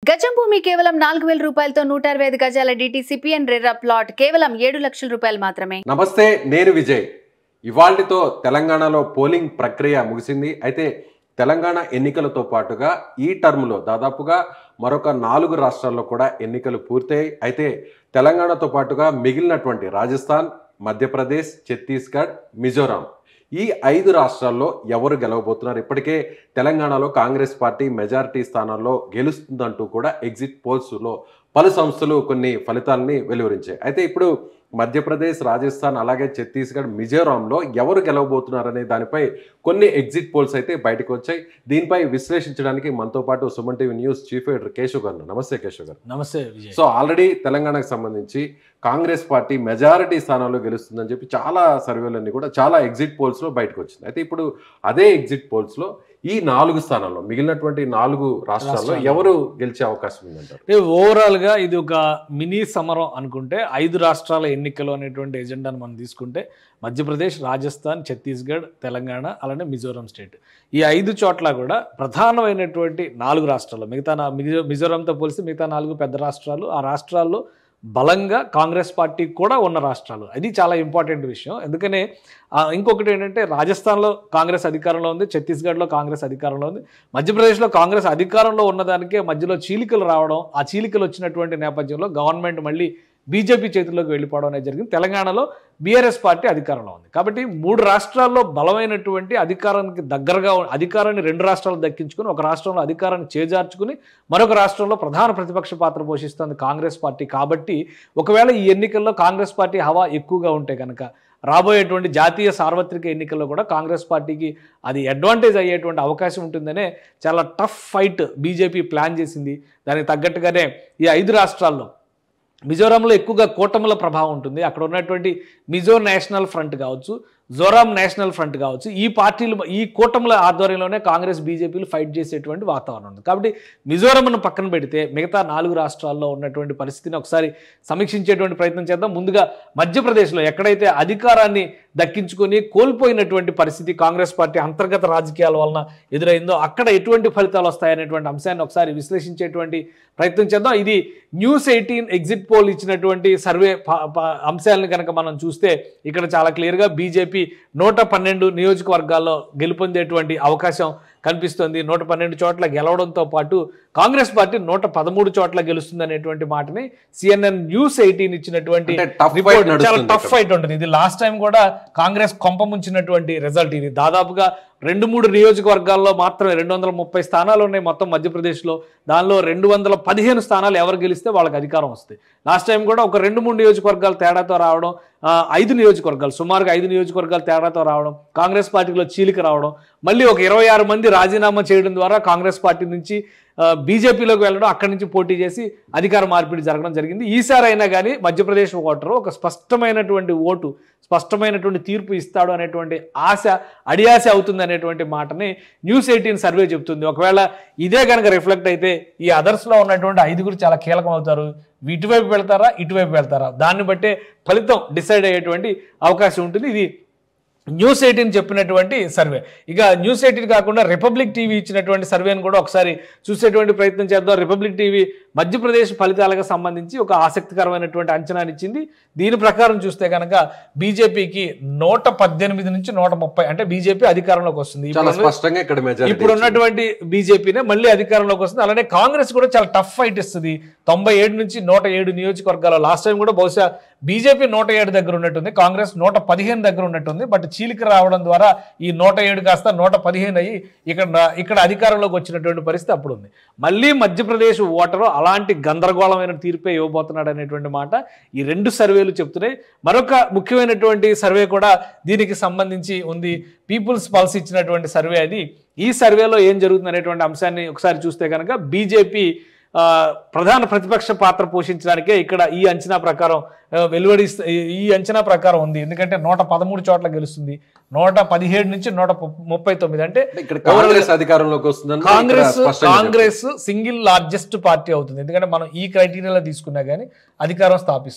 గజం భూమి కేవలం నాలుగు వేల రూపాయలతో నూట అరవై ఐదు గజాల డిటిసిపిఎన్ రెర్రా ప్లాట్ కేవలం ఏడు లక్షల రూపాయలు మాత్రమే నమస్తే నేను విజయ్ ఇవాళ్టితో తెలంగాణలో పోలింగ్ ప్రక్రియ ముగిసింది అయితే తెలంగాణ ఎన్నికలతో పాటుగా ఈ టర్మ్లో దాదాపుగా మరొక నాలుగు రాష్ట్రాల్లో కూడా ఎన్నికలు పూర్తయ్యాయి అయితే తెలంగాణతో పాటుగా మిగిలినటువంటి రాజస్థాన్ మధ్యప్రదేశ్ ఛత్తీస్గఢ్ మిజోరాం ఈ ఐదు రాష్ట్రాల్లో ఎవరు గెలవబోతున్నారు ఇప్పటికే తెలంగాణలో కాంగ్రెస్ పార్టీ మెజారిటీ స్థానాల్లో గెలుస్తుందంటూ కూడా ఎగ్జిట్ పోల్స్లో పలు సంస్థలు కొన్ని ఫలితాలని వెలువరించాయి అయితే ఇప్పుడు మధ్యప్రదేశ్ రాజస్థాన్ అలాగే ఛత్తీస్గఢ్ మిజోరాంలో ఎవరు గెలవబోతున్నారనే దానిపై కొన్ని ఎగ్జిట్ పోల్స్ అయితే బయటకు వచ్చాయి దీనిపై విశ్లేషించడానికి మనతో పాటు Suman TV news chief editor Keshav గారు ఉన్నారు. నమస్తే కేశవ్ గారు నమస్తే విజయ్ సో ఆల్రెడీ తెలంగాణకు సంబంధించి కాంగ్రెస్ పార్టీ మెజారిటీ స్థానాల్లో గెలుస్తుందని చెప్పి చాలా సర్వేలన్నీ కూడా చాలా ఎగ్జిట్ పోల్స్ లో బయటకు వచ్చింది అయితే ఇప్పుడు అదే ఎగ్జిట్ పోల్స్ లో ఈ నాలుగు స్థానాల్లో మిగిలినటువంటి నాలుగు రాష్ట్రాల్లో రాష్ట్రాల్లో. ఎవరు గెలిచే అవకాశం ఉందంటారు అంటే ఓవరాల్ గా ఇది ఒక మినీ సమరం అనుకుంటే ఐదు రాష్ట్రాల ఎన్నికలు అనేటువంటి ఎజెండాను మనం తీసుకుంటే మధ్యప్రదేశ్ రాజస్థాన్ ఛత్తీస్గఢ్ తెలంగాణ అలానే మిజోరాం స్టేట్ ఈ ఐదు చోట్ల కూడా ప్రధానమైనటువంటి నాలుగు రాష్ట్రాలు మిగతా నా- మిజో మిజోరాంతో పోలిస్తే మిగతా నాలుగు పెద్ద రాష్ట్రాలు ఆ రాష్ట్రాల్లో బలంగా కాంగ్రెస్ పార్టీ కూడా ఉన్న రాష్ట్రాలు అది చాలా ఇంపార్టెంట్ విషయం ఎందుకనే ఆ, ఇంకొకటి ఏంటంటే రాజస్థాన్లో కాంగ్రెస్ అధికారంలో ఉంది ఛత్తీస్గఢ్లో కాంగ్రెస్ అధికారంలో ఉంది మధ్యప్రదేశ్లో కాంగ్రెస్ అధికారంలో ఉన్నదానికే మధ్యలో చీలికలు రావడం ఆ చీలికలు వచ్చినటువంటి నేపథ్యంలో గవర్నమెంట్ మళ్ళీ బీజేపీ చేతుల్లోకి వెళ్ళిపోవడం అనేది జరిగింది తెలంగాణలో బీఆర్ఎస్ పార్టీ అధికారంలో ఉంది కాబట్టి మూడు రాష్ట్రాల్లో బలమైనటువంటి అధికారానికి దగ్గరగా ఉన్న- అధికారాన్ని రెండు రాష్ట్రాలు దక్కించుకుని ఒక రాష్ట్రంలో అధికారాన్ని చేజార్చుకుని మరొక రాష్ట్రంలో ప్రధాన ప్రతిపక్ష పాత్ర పోషిస్తుంది కాంగ్రెస్ పార్టీ కాబట్టి ఒకవేళ ఈ ఎన్నికల్లో కాంగ్రెస్ పార్టీ హవా ఎక్కువగా ఉంటే కనుక రాబోయేటువంటి జాతీయ సార్వత్రిక ఎన్నికల్లో కూడా కాంగ్రెస్ పార్టీకి అది అడ్వాంటేజ్ అయ్యేటువంటి అవకాశం ఉంటుందనే చాలా టఫ్ ఫైట్ బీజేపీ ప్లాన్ చేసింది దానికి తగ్గట్టుగానే ఈ ఐదు రాష్ట్రాల్లో మిజోరాంలో ఎక్కువగా కూటముల ప్రభావం ఉంటుంది అక్కడ ఉన్నటువంటి మిజో నేషనల్ ఫ్రంట్ కావచ్చు జోరాం నేషనల్ ఫ్రంట్ కావచ్చు ఈ పార్టీలు ఈ కూటముల ఆధ్వర్యంలోనే కాంగ్రెస్ బీజేపీలు ఫైట్ చేసేటువంటి వాతావరణం ఉంది కాబట్టి మిజోరాంను పక్కన పెడితే మిగతా నాలుగు రాష్ట్రాల్లో ఉన్నటువంటి పరిస్థితిని ఒకసారి సమీక్షించేటువంటి ప్రయత్నం చేద్దాం ముందుగా మధ్యప్రదేశ్లో ఎక్కడైతే అధికారాన్ని దక్కించుకొని కోల్పోయినటువంటి పరిస్థితి కాంగ్రెస్ పార్టీ అంతర్గత రాజకీయాల వలన ఎదురైందో అక్కడ ఎటువంటి ఫలితాలు వస్తాయనేటువంటి అంశాన్ని ఒకసారి విశ్లేషించేటువంటి ప్రయత్నం చేద్దాం ఇది న్యూస్ ఎయిటీన్ ఎగ్జిట్ పోల్ ఇచ్చినటువంటి సర్వే ప- ప- అంశాలను కనుక మనం చూస్తే ఇక్కడ చాలా క్లియర్గా బీజేపీ నూట పన్నెండు నియోజకవర్గాల్లో గెలుపొందేటువంటి అవకాశం కనిపిస్తుంది నూట పన్నెండు చోట్ల గెలవడంతో పాటు కాంగ్రెస్ పార్టీ నూట పదమూడు చోట్ల గెలుస్తుంది అనేటువంటి మాటని సిఎన్ఎన్ న్యూస్ ఎయిటీన్ ఇచ్చినటువంటి అంటే tough fight రిపోర్ట్ చాలా నడుస్తుంది టఫ్ ఇక్కడ. ఫైట్ ఉంటుంది ఇది లాస్ట్ టైం కూడా కాంగ్రెస్ కొంప ముంచినటువంటి రిజల్ట్ ఇది దాదాపుగా రెండు మూడు నియోజకవర్గాల్లో మాత్రమే రెండు వందల ముప్పై స్థానాలు ఉన్నాయి మొత్తం మధ్యప్రదేశ్లో దానిలో రెండు వందల పదిహేను స్థానాలు ఎవరు గెలిస్తే వాళ్ళకి అధికారం వస్తుంది లాస్ట్ టైం కూడా ఒక రెండు మూడు నియోజకవర్గాలు తేడాతో రావడం ఆ, ఐదు నియోజకవర్గాలు సుమారుగా ఐదు నియోజకవర్గాలు తేడాతో రావడం కాంగ్రెస్ పార్టీలో చీలిక రావడం మళ్ళీ ఒక ఇరవై ఆరు మంది రాజీనామా చేయడం ద్వారా కాంగ్రెస్ పార్టీ నుంచి ఆ, బీజేపీలోకి వెళ్ళడం అక్కడి నుంచి పోటీ చేసి అధికార మార్పిడి జరగడం జరిగింది ఈసారి అయినా కానీ మధ్యప్రదేశ్ ఓటరు ఒక స్పష్టమైనటువంటి ఓటు స్పష్టమైనటువంటి తీర్పు ఇస్తాడు అనేటువంటి ఆశ అడియాశ అవుతుంది అనేటువంటి మాటని న్యూస్ ఎయిటీన్ సర్వే చెప్తుంది ఒకవేళ ఇదే కనుక రిఫ్లెక్ట్ అయితే ఈ అదర్స్లో ఉన్నటువంటి ఐదుగురు చాలా కీలకం అవుతారు ఇటువైపు వెళ్తారా ఇటువైపు వెళ్తారా దాన్ని బట్టే ఫలితం డిసైడ్ అయ్యేటువంటి అవకాశం ఉంటుంది ఇది న్యూస్ ఎయిటీన్ చెప్పినటువంటి సర్వే ఇక న్యూస్ ఎయిటీన్ కాకుండా రిపబ్లిక్ టీవీ ఇచ్చినటువంటి సర్వేని కూడా ఒకసారి చూసేటువంటి ప్రయత్నం చేద్దాం రిపబ్లిక్ టీవీ మధ్యప్రదేశ్ ఫలితాలకు సంబంధించి ఒక ఆసక్తికరమైనటువంటి అంచనాని ఇచ్చింది దీని ప్రకారం చూస్తే కనుక బీజేపీకి నూట పద్దెనిమిది నుంచి నూట ముప్పై అంటే బీజేపీ అధికారంలోకి వస్తుంది చాలా ఇప్పుడు స్పష్టంగా ఇక్కడ మెజారిటీ ఇప్పుడు ఉన్నటువంటి బీజేపీనే మళ్ళీ అధికారంలోకి వస్తుంది అలానే కాంగ్రెస్ కూడా చాలా టఫ్ ఫైట్ ఇస్తుంది తొంభై ఏడు నుంచి నూట ఏడు నియోజకవర్గాలు లాస్ట్ టైం కూడా బహుశా బీజేపీ నూట ఏడు దగ్గర ఉన్నట్టుంది కాంగ్రెస్ నూట పదిహేను దగ్గర ఉన్నట్టుంది బట్ చీలిక రావడం ద్వారా ఈ నూట ఏడు కాస్త నూట పదిహేను అయ్యి ఇక్కడ ఇక్కడ అధికారంలోకి వచ్చినటువంటి పరిస్థితి అప్పుడు ఉంది మళ్ళీ మధ్యప్రదేశ్ ఓటరు అలాంటి గందరగోళమైన తీర్పే ఇవ్వబోతున్నాడు అనేటువంటి మాట ఈ రెండు సర్వేలు చెప్తున్నాయి మరొక ముఖ్యమైనటువంటి సర్వే కూడా దీనికి సంబంధించి ఉంది పీపుల్స్ పల్స్ ఇచ్చినటువంటి సర్వే అది ఈ సర్వేలో ఏం జరుగుతుంది అనేటువంటి అంశాన్ని ఒకసారి చూస్తే కనుక బీజేపీ ఆ, ప్రధాన ప్రతిపక్ష పాత్ర పోషించడానికే ఇక్కడ ఈ అంచనా ప్రకారం ఆ, వెలువడిస్త ఈ- ఈ అంచనా ప్రకారం ఉంది ఎందుకంటే నూట పదమూడు చోట్ల గెలుస్తుంది నూట పదిహేడు నుంచి నూట ము- ముప్పై తొమ్మిది అంటే ఇక్కడ కాంగ్రెస్ అధికారంలోకి వస్తుందని ఇక్కడ కాంగ్రెస్ స్పష్టంగా కాంగ్రెస్ సింగిల్ లార్జెస్ట్ పార్టీ అవుతుంది ఎందుకంటే మనం ఈ క్రైటీరియాలో తీసుకున్నా కానీ అధికారం స్థాపిస్తుంది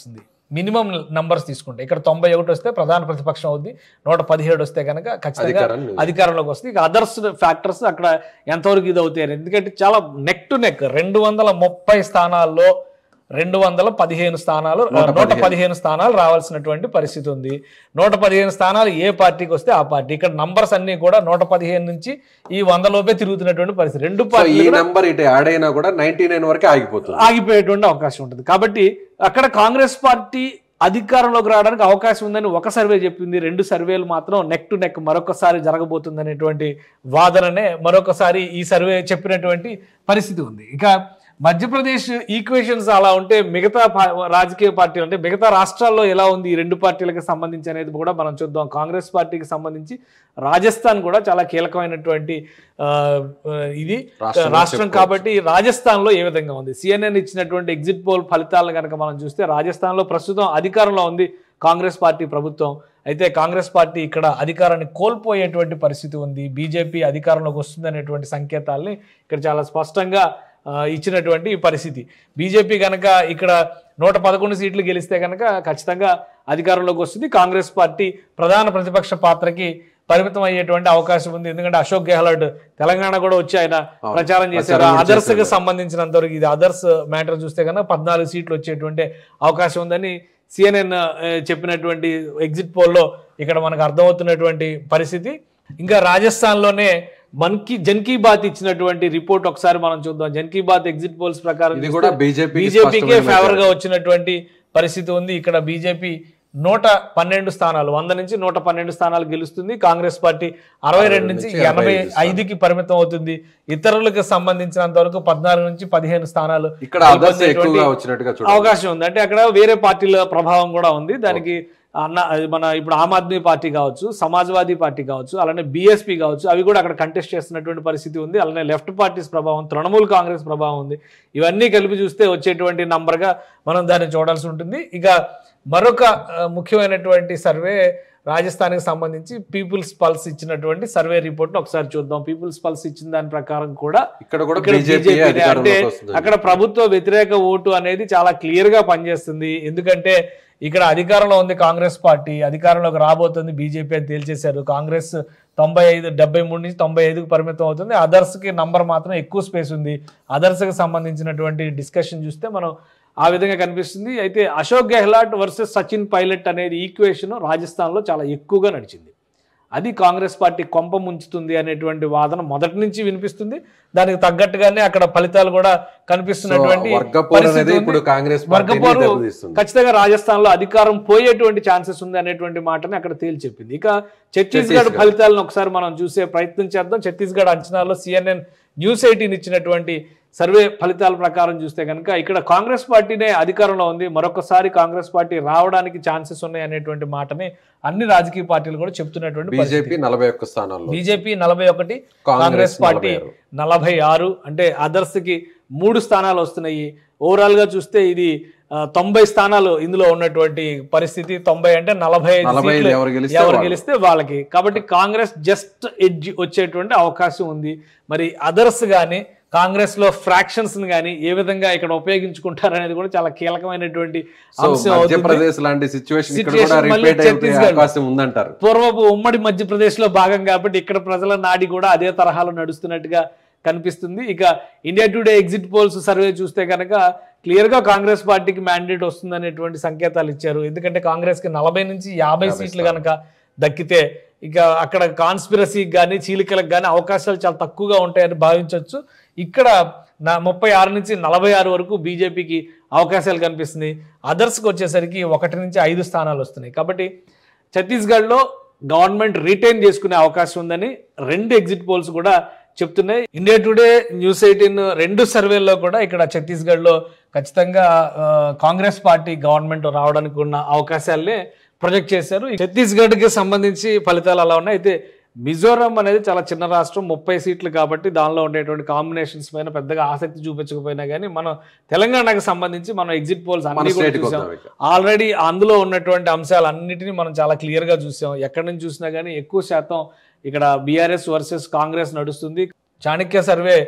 మినిమం నంబర్స్ తీసుకుంటే ఇక్కడ తొంభై ఒకటి వస్తే ప్రధాన ప్రతిపక్షం అవుద్ది నూట పదిహేడు వస్తే కనుక ఖచ్చితంగా అధికారాన్ని అధికారంలోకి వస్తుంది ఇక అదర్స్ ఫ్యాక్టర్స్ అక్కడ ఎంతవరకు ఇది అవుతాయి ఎందుకంటే చాలా నెక్ టు నెక్ రెండు వందల ముప్పై స్థానాల్లో రెండు వందల పదిహేను స్థానాలు నూట నూట పదిహేను. పదిహేను స్థానాలు రావాల్సినటువంటి పరిస్థితి ఉంది నూట పదిహేను స్థానాలు ఏ పార్టీకి వస్తే ఆ పార్టీ ఇక్కడ నంబర్స్ అన్ని కూడా నూట పదిహేను నుంచి ఈ వంద లోపే తిరుగుతున్నటువంటి పరిస్థితి రెండు సో ఈ పార్టీలు కూడా నెంబర్ ఇటు యాడ్ అయినా కూడా నైన్టీ నైన్ వరకే ఆగిపోతుంది ఆగిపోయేటువంటి అవకాశం ఉంటుంది కాబట్టి అక్కడ కాంగ్రెస్ పార్టీ అధికారంలోకి రావడానికి అవకాశం ఉందని ఒక సర్వే చెప్పింది రెండు సర్వేలు మాత్రం నెక్ టు నెక్ మరొకసారి జరగబోతుంది అనేటువంటి వాదననే మరొకసారి ఈ సర్వే చెప్పినటువంటి పరిస్థితి ఉంది ఇక మధ్యప్రదేశ్ ఈక్వేషన్స్ అలా ఉంటే మిగతా పా- రాజకీయ పార్టీలు అంటే మిగతా రాష్ట్రాల్లో ఎలా ఉంది ఈ రెండు పార్టీలకు సంబంధించి అనేది కూడా మనం చూద్దాం కాంగ్రెస్ పార్టీకి సంబంధించి రాజస్థాన్ కూడా చాలా కీలకమైనటువంటి ఆ, ఆ, ఇది రాష్ట్రంగా రాష్ట్రం చెప్పుకోవచ్చు. కాబట్టి రాజస్థాన్ లో ఏ విధంగా ఉంది సిఎన్ఎన్ ఇచ్చినటువంటి ఎగ్జిట్ పోల్ ఫలితాలను కనుక మనం చూస్తే రాజస్థాన్ లో ప్రస్తుతం అధికారంలో ఉంది కాంగ్రెస్ పార్టీ ప్రభుత్వం అయితే కాంగ్రెస్ పార్టీ ఇక్కడ అధికారాన్ని కోల్పోయేటువంటి పరిస్థితి ఉంది బీజేపీ అధికారంలోకి వస్తుంది అనేటువంటి సంకేతాల్ని ఇక్కడ చాలా స్పష్టంగా ఆ, ఇచ్చినటువంటి ఈ పరిస్థితి బీజేపీ కనుక ఇక్కడ నూట పదకొండు సీట్లు గెలిస్తే కనుక ఖచ్చితంగా అధికారంలోకి వస్తుంది కాంగ్రెస్ పార్టీ ప్రధాన ప్రతిపక్ష పాత్రకి పరిమితం అయ్యేటువంటి అవకాశం ఉంది ఎందుకంటే అశోక్ గెహ్లోట్ తెలంగాణ కూడా వచ్చి ఆయన అవును. ప్రచారం చేశారు ప్రచారం కూడా అదర్స్ కి చేశారు. సంబంధించినంత వరకు ఇది అదర్స్ మ్యాటర్ చూస్తే కనుక పద్నాలుగు సీట్లు వచ్చేటువంటి అవకాశం ఉందని సిఎన్ఎన్ చెప్పినటువంటి ఎగ్జిట్ పోల్లో ఇక్కడ మనకు అర్థమవుతున్నటువంటి పరిస్థితి ఇంకా రాజస్థాన్లోనే మన్ కీ జన్ కీ బాత్ ఇచ్చినటువంటి రిపోర్ట్ ఒకసారి మనం చూద్దాం జన్ కీ బాత్ ఎగ్జిట్ పోల్స్ ప్రకారం ఇది కూడా బీజేపీ బీజేపీకే ఫేవర్ గా వచ్చినటువంటి పరిస్థితి ఉంది ఇక్కడ బీజేపీ నూట పన్నెండు స్థానాలు వంద నుంచి నూట పన్నెండు స్థానాలు గెలుస్తుంది కాంగ్రెస్ పార్టీ అరవై రెండు నుంచి ఎనభై ఐదుకి పరిమితం అవుతుంది ఇతరులకు సంబంధించినంత వరకు పద్నాలుగు నుంచి పదిహేను స్థానాలు ఇక్కడ అదర్స్ గెలుపొందేటువంటి ఎక్కువగా వచ్చినట్టుగా చూడాలి అవకాశం ఉంది అంటే అక్కడ వేరే పార్టీల ప్రభావం కూడా ఉంది దానికి అన్న అది మన ఇప్పుడు ఆమ్ ఆద్మీ పార్టీ కావచ్చు సమాజ్వాదీ పార్టీ కావచ్చు అలానే బీఎస్పీ కావచ్చు అవి కూడా అక్కడ కంటెస్ట్ చేస్తున్నటువంటి పరిస్థితి ఉంది అలానే లెఫ్ట్ పార్టీస్ ప్రభావం తృణమూల్ కాంగ్రెస్ ప్రభావం ఉంది ఇవన్నీ కలిపి చూస్తే వచ్చేటువంటి నంబర్గా మనం దాన్ని చూడాల్సి ఉంటుంది ఇక మరొక ఆ, ముఖ్యమైనటువంటి సర్వే రాజస్థాన్కి సంబంధించి పీపుల్స్ పల్స్ ఇచ్చినటువంటి సర్వే రిపోర్ట్ను ఒకసారి చూద్దాం పీపుల్స్ పల్స్ ఇచ్చిన దాని ప్రకారం కూడా ఇక్కడ కూడా ఇక్కడ బీజేపీ BJP నే. అంటే అధికారంలోకి వస్తుంది అక్కడ ప్రభుత్వ వ్యతిరేక ఓటు అనేది చాలా క్లియర్ గా పనిచేస్తుంది ఎందుకంటే ఇక్కడ అధికారంలో ఉంది కాంగ్రెస్ పార్టీ అధికారంలోకి రాబోతుంది బీజేపీ అని తేల్చేశారు కాంగ్రెస్ తొంభై ఐదు డెబ్బై మూడు నుంచి తొంభై ఐదుకు పరిమితం అవుతుంది అదర్స్ కి నంబర్ మాత్రం ఎక్కువ స్పేస్ ఉంది అదర్స్ కి సంబంధించినటువంటి డిస్కషన్ చూస్తే మనం ఆ విధంగా కనిపిస్తుంది అయితే అశోక్ గెహ్లాట్ వర్సెస్ సచిన్ పైలట్ అనేది ఈక్వేషన్ రాజస్థాన్లో చాలా ఎక్కువగా నడిచింది అది కాంగ్రెస్ పార్టీ కొంప ముంచుతుంది అనేటువంటి వాదన మొదటి నుంచి వినిపిస్తుంది దానికి తగ్గట్టుగానే అక్కడ ఫలితాలు కూడా కనిపిస్తున్నటువంటి వర్గపోరు పరిస్థితి అనేది ఉంది. ఇప్పుడు కాంగ్రెస్ పార్టీని వర్గపోరు దెబ్బతీస్తుంది ఖచ్చితంగా రాజస్థాన్ లో అధికారం పోయేటువంటి ఛాన్సెస్ ఉంది అనేటువంటి మాటని అక్కడ తేల్చి చెప్పింది ఇక ఛత్తీస్గఢ్ ఛత్తీస్గఢ్. ఫలితాలను ఒకసారి మనం చూసే ప్రయత్నం చేద్దాం ఛత్తీస్గఢ్ అంచనాల్లో సిఎన్ఎన్ న్యూస్ ఎయిటీన్ ఇచ్చినటువంటి సర్వే ఫలితాల ప్రకారం చూస్తే కనుక ఇక్కడ కాంగ్రెస్ పార్టీనే అధికారంలో ఉంది మరొకసారి కాంగ్రెస్ పార్టీ రావడానికి ఛాన్సెస్ ఉన్నాయి అనేటువంటి మాటని అన్ని రాజకీయ పార్టీలు కూడా చెప్తున్నటువంటి పరిస్థితి. బీజేపీ నలభై ఒక్క స్థానాల్లో బీజేపీ నలభై ఒకటి కాంగ్రెస్ కాంగ్రెస్ పార్టీ నలభై ఆరు. నలభై ఆరు అంటే అదర్స్ కి మూడు స్థానాలు వస్తున్నాయి ఓవరాల్ గా చూస్తే ఇది ఆ, తొంభై స్థానాలు ఇందులో ఉన్నటువంటి పరిస్థితి తొంభై అంటే నలభై ఐదు నలభై ఐదు సీట్లు ఎవరు గెలిస్తే ఎవరు వాళ్ళు. గెలిస్తే వాళ్ళకి కాబట్టి కాంగ్రెస్ జస్ట్ ఎడ్జ్ వచ్చేటువంటి అవకాశం ఉంది మరి అదర్స్ కానీ కాంగ్రెస్ లో ఫ్రాక్షన్స్ కానీ ఏ విధంగా ఇక్కడ ఉపయోగించుకుంటారు అనేది కూడా చాలా కీలకమైనటువంటి సో అంశం అవుతుంది మధ్యప్రదేశ్ లాంటి సిచ్యువేషన్ ఇక్కడ కూడా Situation మళ్ళీ రిపీట్ అయ్యే ఛత్తీస్గఢ్. అవకాశం ఉందంటారు పూర్వపు ఉమ్మడి మధ్యప్రదేశ్ లో భాగం కాబట్టి ఇక్కడ ప్రజల నాడి కూడా అదే తరహాలో నడుస్తున్నట్టుగా కనిపిస్తుంది ఇక India Today exit polls survey చూస్తే కనుక క్లియర్ గా కాంగ్రెస్ పార్టీకి మ్యాండేట్ వస్తుంది అనేటువంటి సంకేతాలు ఇచ్చారు ఎందుకంటే కాంగ్రెస్ కి నలభై నుంచి యాభై యాభై సీట్లు స్థానాలు. కనుక దక్కితే ఇక అక్కడ కాన్స్పిరసీకి కానీ చీలికలకు కానీ అవకాశాలు చాలా తక్కువగా ఉంటాయని భావించవచ్చు ఇక్కడ నా ముప్పై ఆరు నుంచి నలభై ఆరు వరకు బీజేపీకి అవకాశాలు కనిపిస్తుంది అదర్స్కి వచ్చేసరికి ఒకటి నుంచి ఐదు స్థానాలు వస్తున్నాయి కాబట్టి ఛత్తీస్గఢ్లో గవర్నమెంట్ రిటైన్ చేసుకునే అవకాశం ఉందని రెండు ఎగ్జిట్ పోల్స్ కూడా చెప్తున్నాయి ఇండియా టుడే న్యూస్ ఎయిటీన్ రెండు సర్వేల్లో కూడా ఇక్కడ ఛత్తీస్గఢ్లో ఖచ్చితంగా ఆ, కాంగ్రెస్ పార్టీ గవర్నమెంట్ రావడానికి ఉన్న అవకాశాలనే ప్రొజెక్ట్ చేశారు ఈ ఛత్తీస్గఢ్కి సంబంధించి ఫలితాలు అలా ఉన్నాయి అయితే మిజోరాం అనేది చాలా చిన్న రాష్ట్రం ముప్పై సీట్లు కాబట్టి దానిలో ఉండేటువంటి కాంబినేషన్స్ పైన పెద్దగా ఆసక్తి చూపించకపోయినా కానీ మనం తెలంగాణకు సంబంధించి మనం ఎగ్జిట్ పోల్స్ మన అన్ని కూడా స్టేట్ చూసాం వద్దాం ఇక. ఆల్రెడీ అందులో ఉన్నటువంటి అంశాలన్నిటినీ మనం చాలా క్లియర్గా చూసాం ఎక్కడి నుంచి చూసినా కానీ ఎక్కువ శాతం ఇక్కడ బీఆర్ఎస్ వర్సెస్ కాంగ్రెస్ నడుస్తుంది చాణక్య సర్వే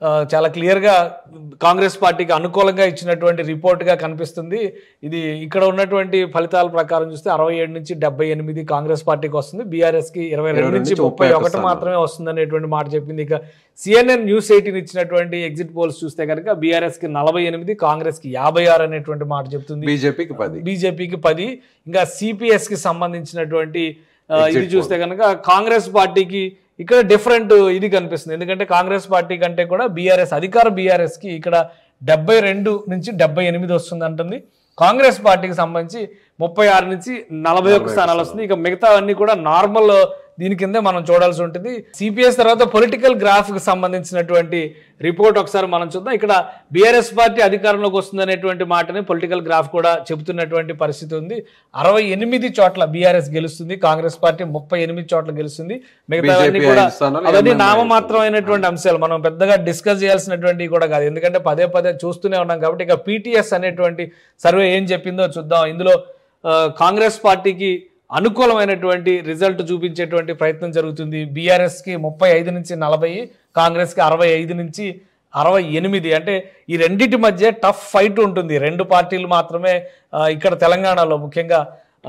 ఆ, చాలా క్లియర్గా కాంగ్రెస్ పార్టీకి అనుకూలంగా ఇచ్చినటువంటి రిపోర్ట్గా కనిపిస్తుంది ఇది ఇక్కడ ఉన్నటువంటి ఫలితాల ప్రకారం చూస్తే అరవై ఏడు నుంచి డెబ్బై ఎనిమిది కాంగ్రెస్ పార్టీకి వస్తుంది బీఆర్ఎస్కి ఇరవై రెండు నుంచి ముప్పై ఒకటి మాత్రమే వస్తుంది అనేటువంటి మాట చెప్పింది ఇక సిఎన్ఎన్ న్యూస్ ఎయిటీన్ ఇచ్చినటువంటి ఎగ్జిట్ పోల్స్ చూస్తే కనుక బీఆర్ఎస్కి నలభై ఎనిమిది కాంగ్రెస్కి యాభై ఆరు అనేటువంటి మాట చెప్తుంది బీజేపీకి పది బీజేపీకి పది ఇంకా సిపిఎస్ కి సంబంధించినటువంటి ఆ, Exit ఇది చూస్తే కనుక కాంగ్రెస్ పార్టీకి ఇక్కడ డిఫరెంట్ ఇది కనిపిస్తుంది ఎందుకంటే కాంగ్రెస్ పార్టీ కంటే కూడా బీఆర్ఎస్ అధికార బీఆర్ఎస్ కి ఇక్కడ డెబ్బై రెండు నుంచి డెబ్బై ఎనిమిది వస్తుంది అంటుంది కాంగ్రెస్ పార్టీకి సంబంధించి ముప్పై ఆరు నుంచి నలభై ఒక్క స్థానాలు వస్తుంది ఇక మిగతా అన్ని కూడా నార్మల్ దీని కిందే మనం చూడాల్సి ఉంటుంది సిపిఎస్ తర్వాత పొలిటికల్ గ్రాఫ్ కి సంబంధించినటువంటి రిపోర్ట్ ఒకసారి మనం చూద్దాం ఇక్కడ బీఆర్ఎస్ పార్టీ అధికారంలోకి వస్తుంది అనేటువంటి మాటని పొలిటికల్ గ్రాఫ్ కూడా చెబుతున్నటువంటి పరిస్థితి ఉంది అరవై ఎనిమిది చోట్ల బీఆర్ఎస్ గెలుస్తుంది కాంగ్రెస్ పార్టీ ముప్పై ఎనిమిది చోట్ల గెలుస్తుంది మిగతావన్నీ BJP కూడా ఐదు స్థానాలు, అవన్నీ MNM నామమాత్రమైనటువంటి అంశాలు మనం పెద్దగా డిస్కస్ చేయాల్సినటువంటి కూడా కాదు ఎందుకంటే పదే పదే చూస్తూనే ఉన్నాం కాబట్టి ఇక పీటీఎస్ అనేటువంటి సర్వే ఏం చెప్పిందో చూద్దాం ఇందులో ఆ, కాంగ్రెస్ పార్టీకి అనుకూలమైనటువంటి రిజల్ట్ చూపించేటువంటి ప్రయత్నం జరుగుతుంది బీఆర్ఎస్కి ముప్పై ఐదు నుంచి నలభై కాంగ్రెస్కి అరవై ఐదు నుంచి అరవై ఎనిమిది అంటే ఈ రెండింటి మధ్య టఫ్ ఫైట్ ఉంటుంది రెండు పార్టీలు మాత్రమే ఆ, ఇక్కడ తెలంగాణలో ముఖ్యంగా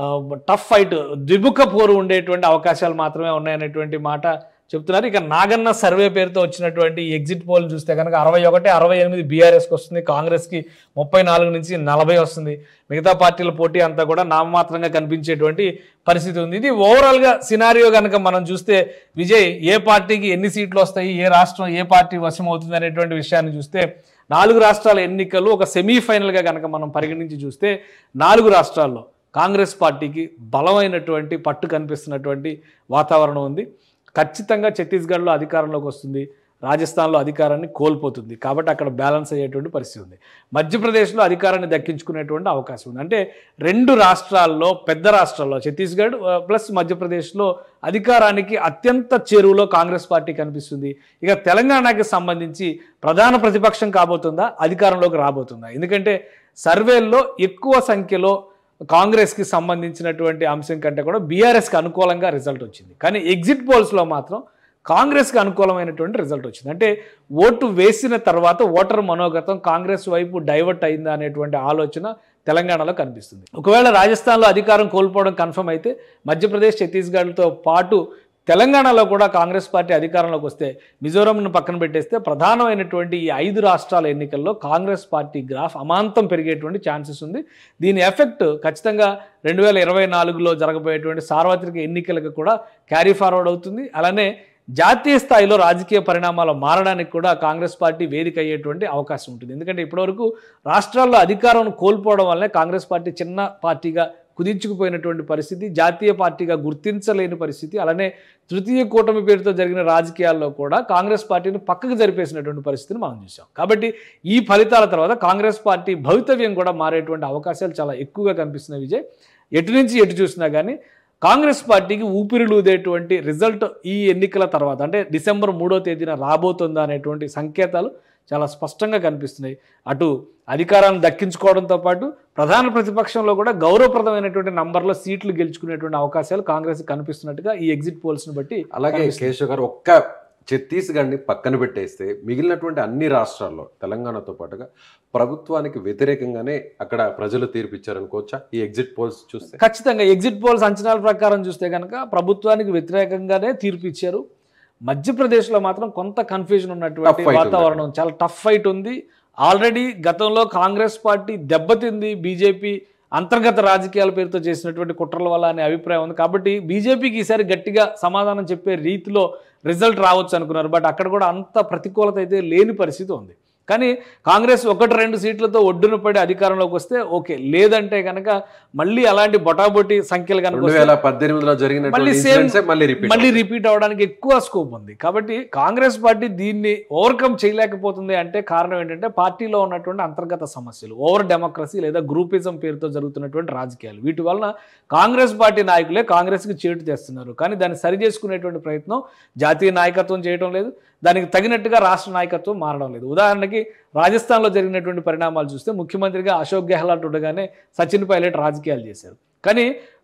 టఫ్ ఫైట్ ద్విముఖ పోరు ఉండేటువంటి అవకాశాలు మాత్రమే ఉన్నాయనేటువంటి మాట చెప్తున్నారు ఇక నాగన్న సర్వే పేరుతో వచ్చినటువంటి ఈ ఎగ్జిట్ పోల్ చూస్తే కనుక అరవై ఒకటి అరవై ఎనిమిది బీఆర్ఎస్కి వస్తుంది కాంగ్రెస్కి ముప్పై నాలుగు నుంచి నలభై వస్తుంది మిగతా పార్టీల పోటీ అంతా కూడా నామమాత్రంగా కనిపించేటువంటి పరిస్థితి ఉంది ఇది ఓవరాల్గా సినారియో కనుక మనం చూస్తే విజయ్ ఏ పార్టీకి ఎన్ని సీట్లు వస్తాయి ఏ రాష్ట్రం ఏ పార్టీ వశం అవుతుంది అనేటువంటి విషయాన్ని చూస్తే నాలుగు రాష్ట్రాల ఎన్నికలు ఒక సెమీఫైనల్గా కనుక మనం పరిగణించి చూస్తే నాలుగు రాష్ట్రాల్లో కాంగ్రెస్ పార్టీకి బలమైనటువంటి పట్టు కనిపిస్తున్నటువంటి వాతావరణం ఉంది ఖచ్చితంగా ఛత్తీస్గఢ్లో అధికారంలోకి వస్తుంది రాజస్థాన్లో అధికారాన్ని కోల్పోతుంది కాబట్టి అక్కడ బ్యాలెన్స్ అయ్యేటువంటి పరిస్థితి ఉంది మధ్యప్రదేశ్లో అధికారాన్ని దక్కించుకునేటువంటి అవకాశం ఉంది అంటే రెండు రాష్ట్రాల్లో పెద్ద రాష్ట్రాల్లో ఛత్తీస్గఢ్ ఆ, ప్లస్ మధ్యప్రదేశ్లో అధికారానికి అత్యంత చేరువలో కాంగ్రెస్ పార్టీ కనిపిస్తుంది ఇక తెలంగాణకి సంబంధించి ప్రధాన ప్రతిపక్షం కాబోతుందా అధికారంలోకి రాబోతుందా ఎందుకంటే సర్వేల్లో ఎక్కువ సంఖ్యలో కాంగ్రెస్కి సంబంధించినటువంటి అంశం కంటే కూడా బీఆర్ఎస్కి అనుకూలంగా రిజల్ట్ వచ్చింది కానీ ఎగ్జిట్ పోల్స్లో మాత్రం కాంగ్రెస్కి అనుకూలమైనటువంటి రిజల్ట్ వచ్చింది అంటే ఓటు వేసిన తర్వాత ఓటర్ మనోగతం కాంగ్రెస్ వైపు డైవర్ట్ అయిందా అనేటువంటి ఆలోచన తెలంగాణలో కనిపిస్తుంది ఒకవేళ రాజస్థాన్లో అధికారం కోల్పోవడం కన్ఫర్మ్ అయితే మధ్యప్రదేశ్ ఛత్తీస్గఢ్తో పాటు తెలంగాణలో కూడా కాంగ్రెస్ పార్టీ అధికారంలోకి వస్తే మిజోరంను పక్కన పెట్టేస్తే ప్రధానమైనటువంటి ఈ ఐదు రాష్ట్రాల ఎన్నికల్లో కాంగ్రెస్ పార్టీ గ్రాఫ్ అమాంతం పెరిగేటువంటి ఛాన్సెస్ ఉంది దీని ఎఫెక్ట్ ఖచ్చితంగా రెండు వేల ఇరవై నాలుగులో జరగబోయేటువంటి సార్వత్రిక ఎన్నికలకు కూడా క్యారీ ఫార్వర్డ్ అవుతుంది అలానే జాతీయ స్థాయిలో రాజకీయ పరిణామాలు మారడానికి కూడా కాంగ్రెస్ పార్టీ వేదిక అయ్యేటువంటి అవకాశం ఉంటుంది ఎందుకంటే ఇప్పటివరకు రాష్ట్రాల్లో అధికారం కోల్పోవడం వల్లనే కాంగ్రెస్ పార్టీ చిన్న పార్టీగా కుదించుకుపోయినటువంటి పరిస్థితి జాతీయ పార్టీగా గుర్తించలేని పరిస్థితి అలానే తృతీయ కూటమి పేరుతో జరిగిన రాజకీయాల్లో కూడా కాంగ్రెస్ పార్టీని పక్కకు జరిపేసినటువంటి పరిస్థితిని మనం చూసాం కాబట్టి ఈ ఫలితాల తర్వాత కాంగ్రెస్ పార్టీ భవితవ్యం కూడా మారేటువంటి అవకాశాలు చాలా ఎక్కువగా కనిపిస్తున్నాయి విజయ్ ఎటు నుంచి ఎటు చూసినా కానీ కాంగ్రెస్ పార్టీకి ఊపిరిలూదేటువంటి రిజల్ట్ ఈ ఎన్నికల తర్వాత అంటే డిసెంబర్ మూడో తేదీన రాబోతుందా అనేటువంటి సంకేతాలు చాలా స్పష్టంగా కనిపిస్తున్నాయి అటు అధికారాన్ని దక్కించుకోవడంతో పాటు ప్రధాన ప్రతిపక్షంలో కూడా గౌరవప్రదమైనటువంటి నంబర్లో సీట్లు గెలుచుకునేటువంటి అవకాశాలు కాంగ్రెస్ కనిపిస్తున్నట్టుగా ఈ ఎగ్జిట్ పోల్స్ని బట్టి అలాగే కనిపిస్తుంది. కేశవ్ గారు ఒక్క ఛత్తీస్గఢ్ని పక్కన పెట్టేస్తే మిగిలినటువంటి అన్ని రాష్ట్రాల్లో తెలంగాణతో పాటుగా ప్రభుత్వానికి వ్యతిరేకంగానే అక్కడ ప్రజలు తీర్పిచ్చారనుకోవచ్చా ఈ ఎగ్జిట్ పోల్స్ చూస్తే ఖచ్చితంగా ఎగ్జిట్ పోల్స్ అంచనాల ప్రకారం చూస్తే కనుక ప్రభుత్వానికి వ్యతిరేకంగానే తీర్పు ఇచ్చారు మధ్యప్రదేశ్లో మాత్రం కొంత కన్ఫ్యూజన్ ఉన్నటువంటి Tough fight ఉంది వాతావరణం చాలా టఫ్ ఫైట్ ఉంది ఆల్రెడీ గతంలో కాంగ్రెస్ పార్టీ దెబ్బతింది బీజేపీ అంతర్గత రాజకీయాల పేరుతో చేసినటువంటి కుట్రల వల్ల అనే అభిప్రాయం ఉంది కాబట్టి బీజేపీకి ఈసారి గట్టిగా సమాధానం చెప్పే రీతిలో రిజల్ట్ రావచ్చు అనుకున్నారు బట్ అక్కడ కూడా అంత ప్రతికూలత అయితే లేని పరిస్థితి ఉంది కానీ కాంగ్రెస్ ఒకటి రెండు సీట్లతో ఒడ్డున పడి అధికారంలోకి వస్తే ఓకే లేదంటే కనుక మళ్ళీ అలాంటి బొటాబొటి సంఖ్యలు కనుక రెండు వస్తే వేల పద్దెనిమిదిలో జరిగినటువంటి మళ్ళీ same- incidents ఏ మళ్ళీ రిపీట్ మళ్ళీ రిపీట్ అవడానికి ఎక్కువ స్కోప్ ఉంది కాబట్టి కాంగ్రెస్ పార్టీ దీన్ని ఓవర్కమ్ చేయలేకపోతుంది అంటే కారణం ఏంటంటే పార్టీలో ఉన్నటువంటి అంతర్గత సమస్యలు ఓవర్ డెమోక్రసీ లేదా గ్రూపిజం పేరుతో జరుగుతున్నటువంటి రాజకీయాలు వీటి వలన కాంగ్రెస్ పార్టీ నాయకులే కాంగ్రెస్కి చేటు చేస్తున్నారు కానీ దాన్ని సరి చేసుకునేటువంటి ప్రయత్నం జాతీయ నాయకత్వం చేయడం లేదు దానికి తగినట్టుగా రాష్ట్ర నాయకత్వం మారడం లేదు ఉదాహరణకి రాజస్థాన్లో జరిగినటువంటి పరిణామాలు చూస్తే ముఖ్యమంత్రిగా అశోక్ గెహ్లాట్ ఉండగానే సచిన్ పైలట్ రాజకీయాలు చేశారు కానీ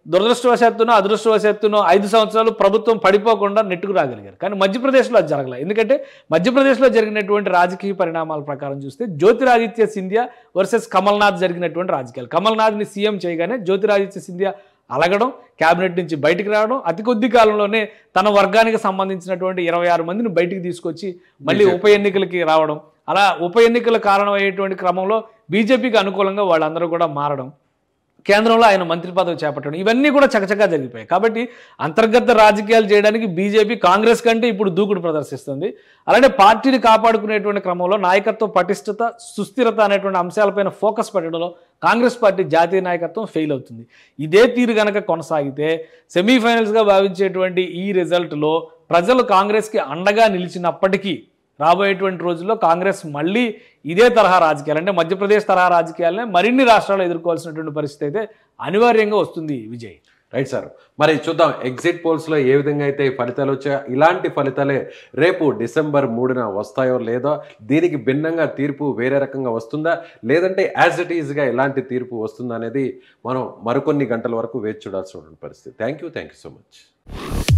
దురదృష్టవశాత్తునో అదృష్టవశాత్తునో ఐదు సంవత్సరాలు ప్రభుత్వం పడిపోకుండా నెట్టుకు రాగలిగారు కానీ మధ్యప్రదేశ్లో అది జరగలేదు ఎందుకంటే మధ్యప్రదేశ్లో జరిగినటువంటి రాజకీయ పరిణామాల ప్రకారం చూస్తే జ్యోతిరాదిత్య సింధియా వర్సెస్ కమల్నాథ్ జరిగినటువంటి రాజకీయాలు కమల్నాథ్ని సీఎం చేయగానే జ్యోతిరాదిత్య సింధియా అలగడం క్యాబినెట్ నుంచి బయటికి రావడం అతి కొద్ది కాలంలోనే తన వర్గానికి సంబంధించినటువంటి ఇరవై ఆరు మందిని బయటికి తీసుకొచ్చి మళ్ళీ ఉప ఎన్నికలకి రావడం అలా ఉప ఎన్నికల కారణమయ్యేటువంటి క్రమంలో బీజేపీకి అనుకూలంగా వాళ్ళందరూ కూడా మారడం కేంద్రంలో ఆయన మంత్రి పదవి చేపట్టడం ఇవన్నీ కూడా చకచకా జరిగిపోయాయి కాబట్టి అంతర్గత రాజకీయాలు చేయడానికి బీజేపీ కాంగ్రెస్ కంటే ఇప్పుడు దూకుడు ప్రదర్శిస్తుంది అలానే పార్టీని కాపాడుకునేటువంటి క్రమంలో నాయకత్వ పటిష్టత సుస్థిరత అనేటువంటి అంశాలపైన ఫోకస్ పెట్టడంలో కాంగ్రెస్ పార్టీ జాతీయ నాయకత్వం ఫెయిల్ అవుతుంది ఇదే తీరు గనక కొనసాగితే సెమీఫైనల్స్గా భావించేటువంటి ఈ రిజల్ట్లో ప్రజలు కాంగ్రెస్కి అండగా నిలిచినప్పటికీ రాబోయేటువంటి రోజుల్లో కాంగ్రెస్ మళ్ళీ ఇదే తరహా రాజకీయాలు అంటే మధ్యప్రదేశ్ తరహా రాజకీయాలనే మరిన్ని రాష్ట్రాలు ఎదుర్కోవాల్సినటువంటి పరిస్థితి అయితే అనివార్యంగా వస్తుంది విజయ్ రైట్ సార్ మరి చూద్దాం ఎగ్జిట్ పోల్స్లో ఏ విధంగా అయితే ఈ ఫలితాలు వచ్చాయో ఇలాంటి ఫలితాలే రేపు డిసెంబర్ మూడున వస్తాయో లేదో దీనికి భిన్నంగా తీర్పు వేరే రకంగా వస్తుందా లేదంటే యాజ్ ఇట్ ఈజ్గా ఎలాంటి తీర్పు వస్తుందా అనేది మనం మరికొన్ని గంటల వరకు వేచి చూడాల్సిన పరిస్థితి thank you thank you so much